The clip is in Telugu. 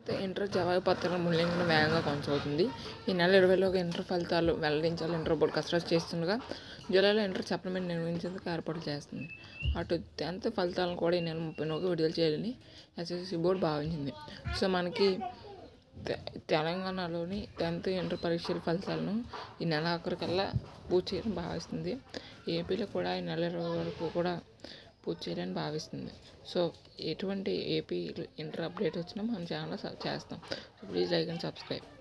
టెన్త్ ఇంటర్ జవాబు పత్రాల మూల్యాంకనం వేగంగా కొనసాగుతుంది ఈ నెల ఇరవైలోగా ఇంటర్ ఫలితాలు వెల్లడించాలి ఇంటర్ బోర్డు కసరత్తు చేస్తుండగా జూలైలో ఇంటర్ సప్లిమెంట్ నిర్వహించేందుకు ఏర్పాట్లు చేస్తుంది అటు టెన్త్ ఫలితాలను కూడా ఈ నెల ముప్పైలోగా విడుదల చేయాలని ఎస్ఎస్సి బోర్డు భావించింది సో మనకి తె- తెలంగాణలోని టెన్త్ ఇంటర్ పరీక్షల ఫలితాలను ఈ నెల ఆఖరికల్లా పూర్తి చేయడం భావిస్తుంది ఏపీలో కూడా ఈ నెల ఇరవై వరకు కూడా పూర్తి చేయాలని భావిస్తుంది సో ఎటువంటి ఏపీ ఇంటర్ అప్డేట్ వచ్చినా మన ఛానల్లో చేస్తాం ప్లీజ్ లైక్ అండ్ సబ్స్క్రైబ్